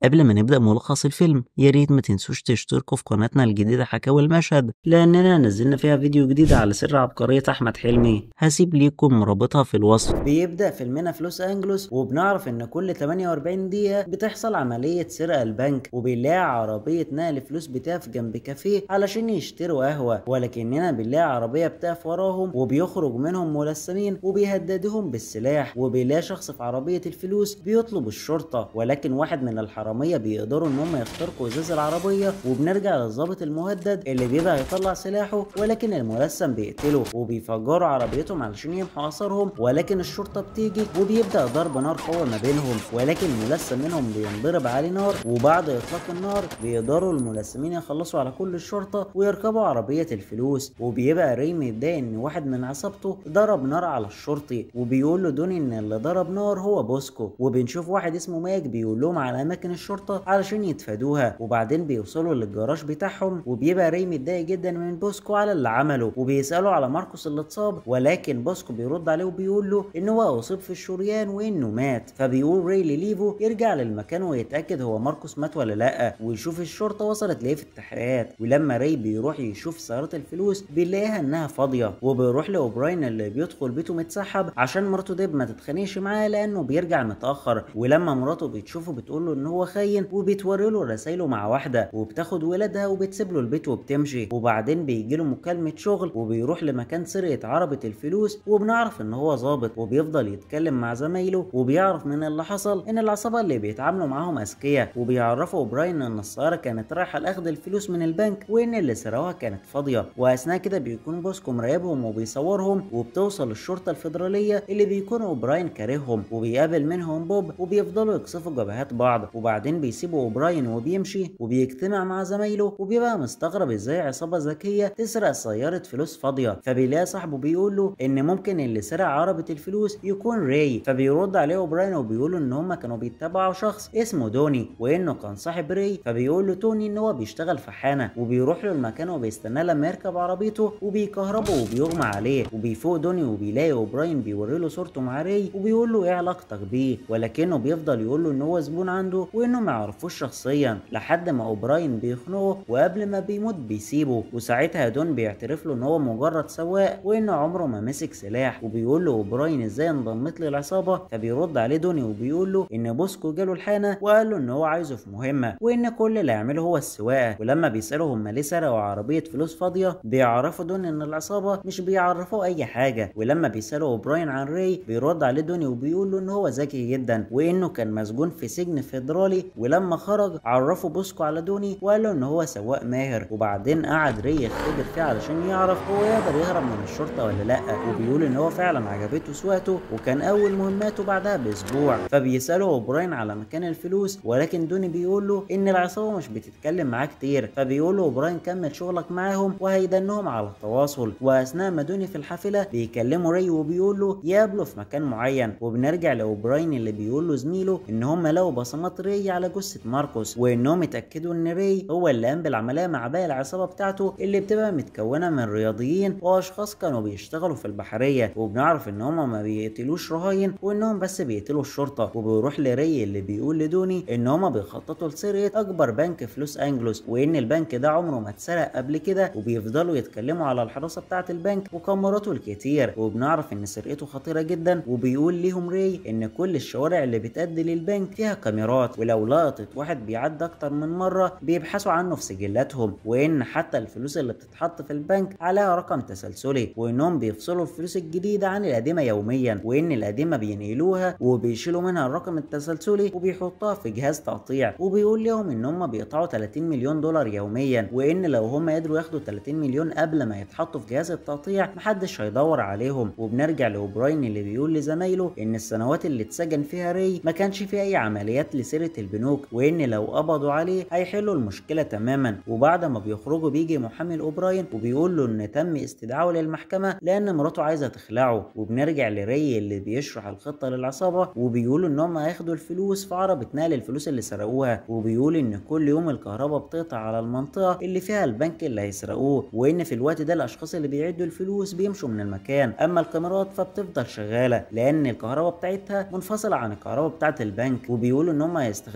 قبل ما نبدأ ملخص الفيلم يا ريت ما تنسوش تشتركوا في قناتنا الجديدة حكاوي المشهد لأننا نزلنا فيها فيديو جديد على سر عبقرية أحمد حلمي هسيب ليكم رابطها في الوصف بيبدأ فيلمنا في لوس أنجلوس وبنعرف إن كل 48 دقيقة بتحصل عملية سرقة البنك وبنلاقي عربية نقل فلوس بتقف جنب كافيه علشان يشتروا قهوة ولكننا بنلاقي عربية بتقف وراهم وبيخرج منهم ملثمين وبيهددهم بالسلاح وبيلاقي شخص في عربية الفلوس بيطلب الشرطة ولكن واحد من الحرامية بيقدروا إن هم يخترقوا إزاز العربية وبنرجع للظابط المهدد اللي بيبقى يطلع سلاحه ولكن الملثم بيقتله وبيفجروا عربيتهم علشان يمحوا اثرهم ولكن الشرطه بتيجي وبيبدا ضرب نار قوي ما بينهم ولكن ملثم منهم بينضرب عليه نار وبعد اطلاق النار بيقدروا الملثمين يخلصوا على كل الشرطه ويركبوا عربيه الفلوس وبيبقى ري متضايق ان واحد من عصابته ضرب نار على الشرطي وبيقول له دوني ان اللي ضرب نار هو بوسكو وبنشوف واحد اسمه ماج بيقول لهم على اماكن الشرطه علشان يتفادوها وبعدين بيوصلوا للجراج بتاعهم وبيبقى ري متضايق جدا من بوسكو على اللي عمله وبيسالوا على ماركوس اللي اتصاب ولكن بوسكو بيرد عليه وبيقول له ان هو اصيب في الشريان وانه مات فبيقول ري لليفو يرجع للمكان ويتاكد هو ماركوس مات ولا لا ويشوف الشرطه وصلت ليه في التحقيقات ولما ري بيروح يشوف سيارات الفلوس بيلاقيها انها فاضيه وبيروح لاوبراين اللي بيدخل بيته متسحب عشان مراته ديب ما تتخانقش معاه لانه بيرجع متاخر ولما مراته بتشوفه بتقول له ان هو خاين وبتوري له رسايله مع واحده وبتاخد ولادها وبتسيب له البيت وبتمشي وبعدين بيجي له مكالمه شغل وبيروح لمكان سرقه عربه الفلوس وبنعرف ان هو ظابط وبيفضل يتكلم مع زمايله وبيعرف من اللي حصل ان العصابه اللي بيتعاملوا معاهم اذكياء وبيعرفوا اوبراين ان السياره كانت رايحه لاخذ الفلوس من البنك وان اللي سرقوها كانت فاضيه واثناء كده بيكون بوسكو مراقبهم وبيصورهم وبتوصل الشرطه الفيدراليه اللي بيكون اوبراين كارههم وبيقابل منهم بوب وبيفضلوا يقصفوا جبهات بعض وبعدين بيسيبوا اوبراين وبيمشي وبيجتمع مع زمايله وبيبقى مستغرب ازاي عصابه ذكيه تسرق سياره فلوس فاضيه فبيلاقي صاحبه بيقول له ان ممكن اللي سرق عربه الفلوس يكون راي فبيرد عليه اوبراين وبيقول ان هم كانوا بيتبعوا شخص اسمه دوني وانه كان صاحب راي فبيقول له توني ان هو بيشتغل في حانه وبيروح له المكان وبيستناه لما يركب عربيته وبيكهربه وبيغمى عليه وبيفوق دوني وبيلاقي اوبراين بيوري له صورته مع راي وبيقول له ايه علاقتك بيه ولكنه بيفضل يقول له ان هو زبون عنده وانه ما يعرفوش شخصيا لحد ما اوبراين بيخنقه وقبل ما بيموت بيسيبه وساعتها دون بيعترف له ان هو مجرد سواق وانه عمره ما مسك سلاح وبيقول له اوبراين ازاي انضمت لي العصابه فبيرد عليه دوني وبيقول له ان بوسكو جاله الحانه وقال له ان هو عايزه في مهمه وان كل اللي هيعمله هو السواقه ولما بيسالوا هم ليه سرقوا عربيه فلوس فاضيه بيعرفوا دوني ان العصابه مش بيعرفوا اي حاجه ولما بيسالوا اوبراين عن راي بيرد عليه دوني وبيقول له ان هو ذكي جدا وانه كان مسجون في سجن فيدرالي ولما خرج عرفوا بوسكو على دوني وقال له ان هو سواق ماهر وبعدين قعد ري يختبر فيه علشان يعرف هو يقدر يهرب من الشرطه ولا لا وبيقول ان هو فعلا عجبته سواقته وكان اول مهماته بعدها باسبوع فبيساله اوبراين على مكان الفلوس ولكن دوني بيقول له ان العصابه مش بتتكلم معاه كتير فبيقول له اوبراين كمل شغلك معاهم وهيدنهم على التواصل واثناء ما دوني في الحافله بيكلموا ري وبيقول له يقابله في مكان معين وبنرجع لاوبراين اللي بيقول له زميله ان هم لقوا بصمات ري على جثه ماركوس وانهم اتاكدوا ان ري هو اللي قام بالعمليه مع باقي العصابه بتاعته اللي بتبقى متكونه من رياضيين واشخاص كانوا بيشتغلوا في البحريه وبنعرف ان هم ما بيقتلوش رهاين وانهم بس بيقتلوا الشرطه وبيروح لري اللي بيقول لدوني ان هم بيخططوا لسرقه اكبر بنك في لوس انجلوس وان البنك ده عمره ما اتسرق قبل كده وبيفضلوا يتكلموا على الحراسه بتاعه البنك وكاميراته الكتير وبنعرف ان سرقته خطيره جدا وبيقول ليهم ري ان كل الشوارع اللي بتأدي للبنك فيها كاميرات ولو لقطت واحد بيعدي اكتر من مره بيبحثوا عنه في سجلاتهم وان حتى الفلوس اللي بتتحط في البنك عليها رقم تسلسلي وانهم بيفصلوا الفلوس الجديده عن القديمه يوميا وان القديمه بينقلوها وبيشيلوا منها الرقم التسلسلي وبيحطوها في جهاز تقطيع وبيقول لهم ان هم بيقطعوا 30 مليون دولار يوميا وان لو هم قدروا ياخدوا 30 مليون قبل ما يتحطوا في جهاز التقطيع محدش هيدور عليهم وبنرجع لاوبراين اللي بيقول لزمايله ان السنوات اللي اتسجن فيها ري ما كانش في اي عمليات لسرقه البنوك وان لو قبضوا عليه هيحلوا المشكله تماما وبعد ما بيخرجوا بيجي محامي الاوبراين وبيقول له ان تم استدعائه للمحكمه لان مراته عايزه تخلعه وبنرجع لري اللي بيشرح الخطه للعصابه وبيقول ان هم هياخدوا الفلوس في عربه نقل الفلوس اللي سرقوها وبيقول ان كل يوم الكهرباء بتقطع على المنطقه اللي فيها البنك اللي هيسرقوه وان في الوقت ده الاشخاص اللي بيعدوا الفلوس بيمشوا من المكان اما الكاميرات فبتفضل شغاله لان الكهرباء بتاعتها منفصله عن الكهرباء بتاعه البنك وبيقولوا ان هم هيستخدموا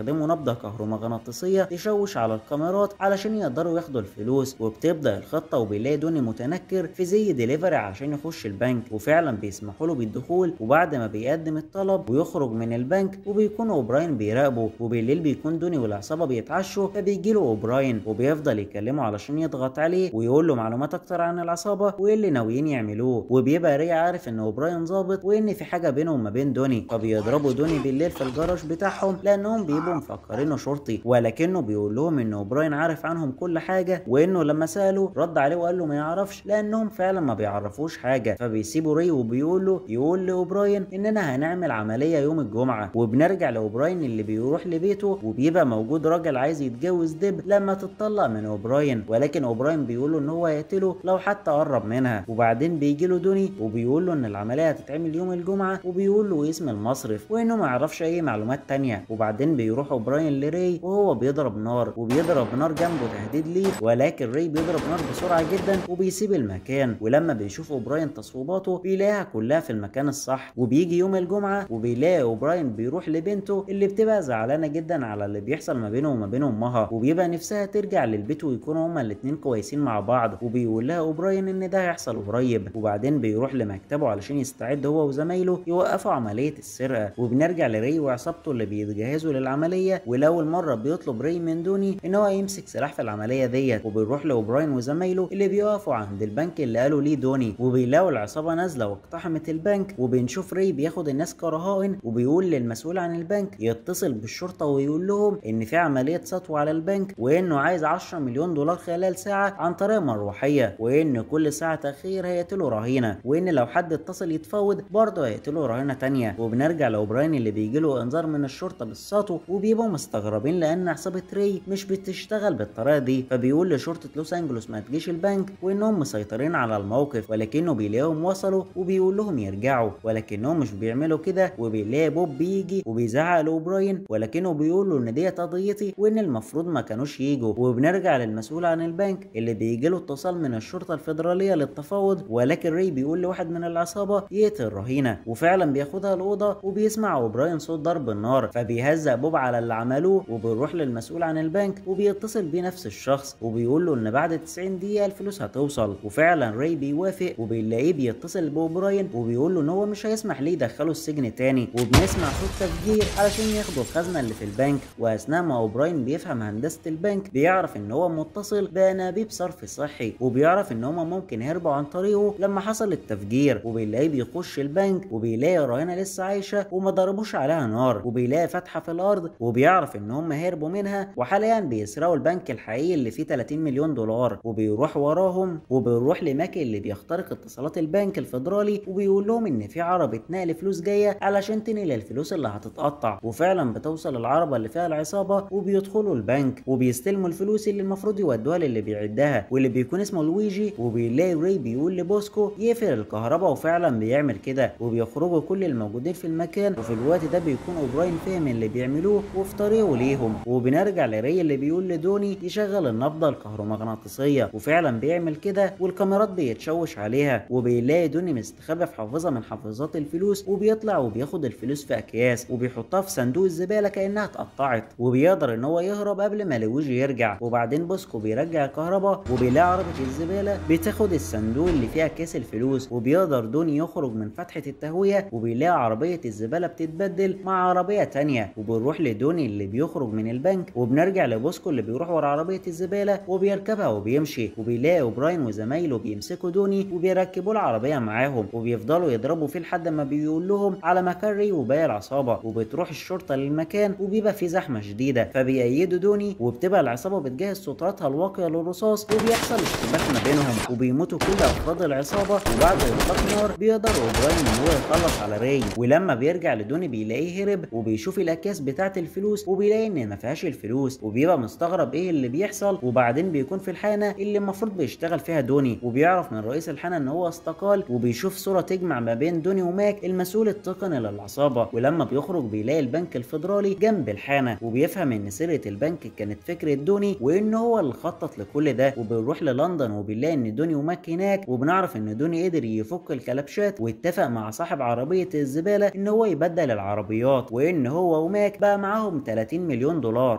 بيستخدموا نبضة كهرومغناطيسية تشوش على الكاميرات علشان يقدروا ياخدوا الفلوس وبتبدأ الخطة وبيلاقي دوني متنكر في زي ديليفري عشان يخش البنك وفعلا بيسمحوا له بالدخول وبعد ما بيقدم الطلب ويخرج من البنك وبيكون اوبراين بيراقبه وبالليل بيكون دوني والعصابة بيتعشوا فبيجي له اوبراين وبيفضل يكلمه علشان يضغط عليه ويقول له معلومات اكتر عن العصابة وايه اللي ناويين يعملوه وبيبقى ري عارف ان اوبراين ظابط وان في حاجة بينه وما بين دوني فبيضربوا دوني بالليل في الجراج بتاعهم لانهم بيبقوا مفكرينه شرطي ولكنه بيقول لهم ان اوبراين عارف عنهم كل حاجة وانه لما سأله رد عليه وقال له ما يعرفش لانهم فعلا ما بيعرفوش حاجة فبيسيبوا ري وبيقول له يقول لاوبراين اننا هنعمل عملية يوم الجمعة وبنرجع لاوبراين اللي بيروح لبيته وبيبقى موجود راجل عايز يتجوز دب لما تتطلق من اوبراين ولكن اوبراين بيقول له ان هو هيقتله لو حتى قرب منها وبعدين بيجي له دوني وبيقول له ان العملية هتتعمل يوم الجمعة وبيقول له اسم المصرف وانه ما يعرفش اي معلومات تانية وبعدين بيروح اوبراين لري وهو بيضرب نار وبيضرب نار جنبه تهديد ليه ولكن ري بيضرب نار بسرعة جدا وبيسيب المكان ولما بيشوف اوبراين تصويباته بيلاقيها كلها في المكان الصح وبيجي يوم الجمعة وبيلاقي اوبراين بيروح لبنته اللي بتبقى زعلانة جدا على اللي بيحصل ما بينه وما بين امها وبيبقى نفسها ترجع للبيت ويكونوا هما الاتنين كويسين مع بعض وبيقول لها اوبراين ان ده هيحصل قريب وبعدين بيروح لمكتبه علشان يستعد هو وزمايله يوقفوا عملية السرقة وبنرجع لري وعصابته اللي بيتجهزوا للعملية ولأول مرة بيطلب ري من دوني ان هو يمسك سلاح في العملية ديت وبيروح لاوبراين وزمايله اللي بيقفوا عند البنك اللي قالوا ليه دوني وبيلاقوا العصابة نازلة واقتحمت البنك وبنشوف ري بياخد الناس كرهائن وبيقول للمسؤول عن البنك يتصل بالشرطة ويقول لهم ان في عملية سطو على البنك وانه عايز 10 مليون دولار خلال ساعة عن طريق مروحية وان كل ساعة تأخير هيقتلوا رهينة وان لو حد اتصل يتفاوض برضه هيقتلوا رهينة تانية وبنرجع لاوبراين اللي بيجيله انذار من الشرطة بالسطو وبيبقوا مستغربين لان عصابة ري مش بتشتغل بالطريقة دي فبيقول لشرطة لوس انجلوس ما تجيش البنك وانهم مسيطرين على الموقف ولكنه بيلاقيهم وصلوا وبيقول لهم يرجعوا ولكنهم مش بيعملوا كده وبيلاقي بوب بيجي وبيزعق لاوبراين ولكنه بيقول له ان ديت قضيتي وان المفروض ما كانوش يجوا وبنرجع للمسؤول عن البنك اللي بيجي له اتصال من الشرطة الفيدرالية للتفاوض ولكن ري بيقول لواحد من العصابة يقتل رهينة وفعلا بياخدها الأوضة وبيسمع اوبراين صوت ضرب النار فبيهزق بوب على اللي عملوه وبيروح للمسؤول عن البنك وبيتصل بيه نفس الشخص وبيقول له ان بعد 90 دقيقة الفلوس هتوصل وفعلا ري بيوافق وبيلاقيه بيتصل باوبراين وبيقول له ان هو مش هيسمح ليه يدخله السجن تاني وبنسمع صوت تفجير علشان ياخدوا الخزنة اللي في البنك واثناء ما اوبراين بيفهم هندسة البنك بيعرف ان هو متصل بانابيب صرف صحي وبيعرف ان هما ممكن يهربوا عن طريقه لما حصل التفجير وبيلاقيه بيخش البنك وبيلاقي رهينة لسه عايشة وما ضربوش عليها نار وبيلاقي فتحة في الارض وبيعرف ان هم هربوا منها وحاليا بيسرقوا البنك الحقيقي اللي فيه 30 مليون دولار وبيروح وراهم وبيروح لماكي اللي بيخترق اتصالات البنك الفيدرالي وبيقول لهم ان في عربة نقل فلوس جاية علشان تنقل الفلوس اللي هتتقطع وفعلا بتوصل العربة اللي فيها العصابة وبيدخلوا البنك وبيستلموا الفلوس اللي المفروض يودوها للي بيعدها واللي بيكون اسمه لويجي وبيلاقي ري بيقول لبوسكو يقفل الكهرباء وفعلا بيعمل كده وبيخرجوا كل الموجودين في المكان وفي الوقت ده بيكون اوبراين فاهم اللي بيعملوه وفي طريقه ليهم وبنرجع لري اللي بيقول لدوني يشغل النبضة الكهرومغناطيسية وفعلا بيعمل كده والكاميرات بيتشوش عليها وبيلاقي دوني مستخبي في حافظة من حافظات الفلوس وبيطلع وبياخد الفلوس في اكياس وبيحطها في صندوق الزبالة كأنها اتقطعت وبيقدر ان هو يهرب قبل ما لويجي يرجع وبعدين بوسكو بيرجع الكهرباء وبيلاقي عربة الزبالة بتاخد الصندوق اللي فيها كيس الفلوس وبيقدر دوني يخرج من فتحة التهوية وبيلاقي عربية الزبالة بتتبدل مع عربية تانية وبنروح لدوني اللي بيخرج من البنك وبنرجع لبوسكو اللي بيروح ورا عربية الزبالة وبيركبها وبيمشي وبيلاقي اوبراين وزمايله بيمسكوا دوني وبيركبوا العربية معاهم وبيفضلوا يضربوا فيه لحد ما بيقول لهم على مكان ري وباقي العصابة وبتروح الشرطة للمكان وبيبقى فيه زحمة شديدة فبيأيدوا دوني وبتبقى العصابة بتجهز ستراتها الواقية للرصاص وبيحصل اشتباك ما بينهم وبيموتوا كل افراد العصابة وبعد اطلاق نار بيقدر اوبراين ان هو يخلص على راي ولما بيرجع لدوني بيلاقيه هرب وبيشوف الاكياس بتاعت الفلوس وبيلاقي ان ما فيهاش الفلوس وبيبقى مستغرب ايه اللي بيحصل وبعدين بيكون في الحانة اللي المفروض بيشتغل فيها دوني وبيعرف من رئيس الحانة ان هو استقال وبيشوف صورة تجمع ما بين دوني وماك المسؤول التقني للعصابة ولما بيخرج بيلاقي البنك الفيدرالي جنب الحانة وبيفهم ان سرقة البنك كانت فكرة دوني وان هو اللي خطط لكل ده وبنروح للندن وبنلاقي ان دوني وماك هناك وبنعرف ان دوني قدر يفك الكلبشات واتفق مع صاحب عربية الزبالة ان هو يبدل العربيات وان هو وماك بقى معاهم 30 مليون دولار